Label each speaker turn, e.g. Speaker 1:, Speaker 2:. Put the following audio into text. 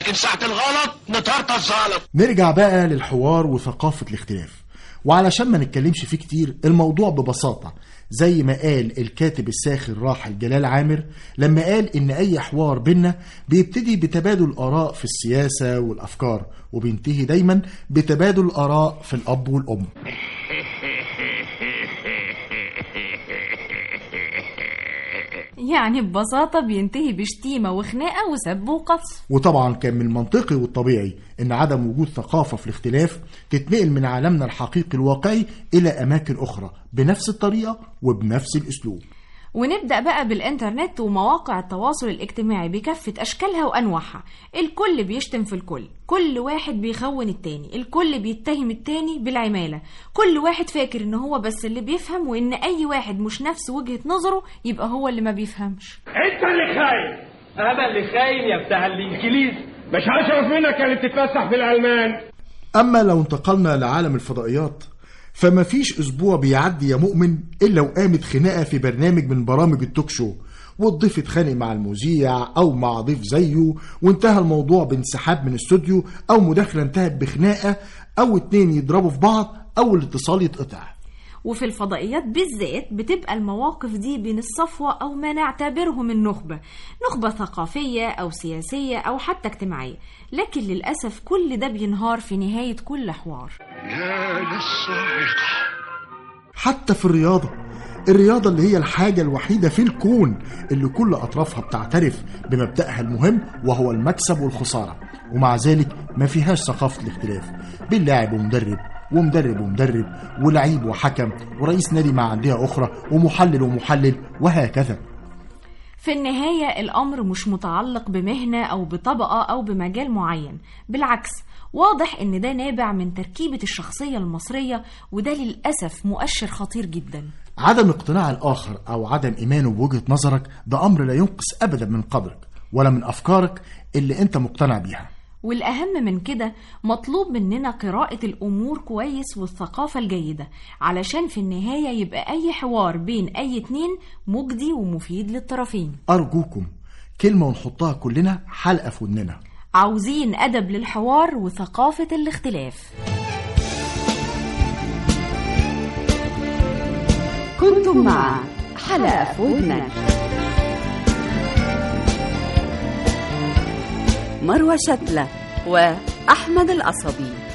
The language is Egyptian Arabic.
Speaker 1: لكن ساعة الغلط نطرطش الظالم
Speaker 2: نرجع بقى للحوار وثقافة الاختلاف وعلشان ما نتكلمش فيه كتير الموضوع ببساطة زي ما قال الكاتب الساخر راحل جلال عامر لما قال إن أي حوار بينا بيبتدي بتبادل الآراء في السياسة والأفكار وبينتهي دايما بتبادل الآراء في الأب والأم
Speaker 3: يعني ببساطة بينتهي بشتيمة وخناقة وسب وقصف
Speaker 2: وطبعا كان من المنطقي والطبيعي ان عدم وجود ثقافه في الاختلاف تتنقل من عالمنا الحقيقي الواقعي الى اماكن اخرى بنفس الطريقه وبنفس الاسلوب
Speaker 3: ونبدأ بقى بالإنترنت ومواقع التواصل الاجتماعي بكافة أشكالها وأنواعها الكل بيشتم في الكل كل واحد بيخون التاني الكل بيتهم التاني بالعمالة كل واحد فاكر إن هو بس اللي بيفهم وإن أي واحد مش نفس وجهة نظره يبقى هو اللي ما بيفهمش
Speaker 4: انت اللي خاين انا اللي خاين يا بتاع الانجليز مش هشرف منك اللي بتتفسح في الالمان
Speaker 2: اما لو انتقلنا لعالم الفضائيات فما فيش اسبوع بيعدي يا مؤمن الا وقامت خناقه في برنامج من برامج التوك شو والضيف اتخانق مع المذيع او مع ضيف زيه وانتهى الموضوع بانسحاب من استوديو او مداخله انتهت بخناقه او اتنين يضربوا في بعض او الاتصال يتقطع
Speaker 3: وفي الفضائيات بالذات بتبقى المواقف دي بين الصفوة أو ما نعتبرهم النخبة نخبة ثقافية أو سياسية أو حتى اجتماعية لكن للأسف كل ده بينهار في نهاية كل حوار
Speaker 1: يا للصاعقة
Speaker 2: حتى في الرياضة الرياضة اللي هي الحاجة الوحيدة في الكون اللي كل أطرافها بتعترف بمبدأها المهم وهو المكسب والخسارة ومع ذلك ما فيهاش ثقافة الاختلاف بين لاعب ومدرب ومدرب ومدرب ولعيب وحكم ورئيس نادي مع أندية أخرى ومحلل ومحلل وهكذا
Speaker 3: في النهاية الأمر مش متعلق بمهنة أو بطبقة أو بمجال معين بالعكس واضح إن ده نابع من تركيبة الشخصية المصرية وده للأسف مؤشر خطير جدا
Speaker 2: عدم اقتناع الآخر أو عدم إيمانه بوجهة نظرك ده أمر لا ينقص أبدا من قدرك ولا من أفكارك اللي أنت مقتنع بيها
Speaker 3: والأهم من كده مطلوب مننا قراءة الأمور كويس والثقافة الجيدة علشان في النهاية يبقى أي حوار بين أي اتنين مجدي ومفيد للطرفين
Speaker 2: أرجوكم كلمة ونحطها كلنا حلقة في ودننا
Speaker 3: عاوزين أدب للحوار وثقافة الاختلاف
Speaker 5: كنتم مع حلقة في ودنك مروة شتلة وأحمد القصبي